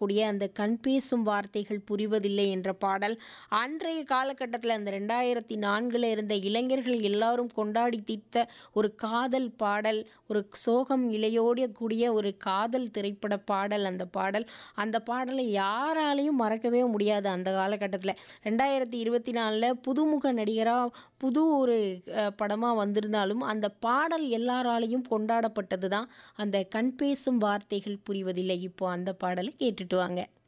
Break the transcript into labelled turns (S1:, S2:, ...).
S1: இருக்கக்கூடிய அந்த கண் பேசும் வார்த்தைகள் புரிவதில்லை என்ற பாடல் அன்றைய காலகட்டத்தில் அந்த ரெண்டாயிரத்தி நான்கில் இருந்த இளைஞர்கள் எல்லாரும் கொண்டாடி தீர்த்த ஒரு காதல் பாடல் ஒரு சோகம் இலையோட கூடிய ஒரு காதல் திரைப்பட பாடல் அந்த பாடல் அந்த பாடலை யாராலையும் மறக்கவே முடியாது அந்த காலகட்டத்தில் ரெண்டாயிரத்தி இருபத்தி நாலில் புதுமுக நடிகராக புது ஒரு படமாக வந்திருந்தாலும் அந்த பாடல் எல்லாராலையும் கொண்டாடப்பட்டது தான் அந்த கண் பேசும் வார்த்தைகள் புரிவதில்லை இப்போ அந்த பாடலை கேட்டுட்டு வாங்க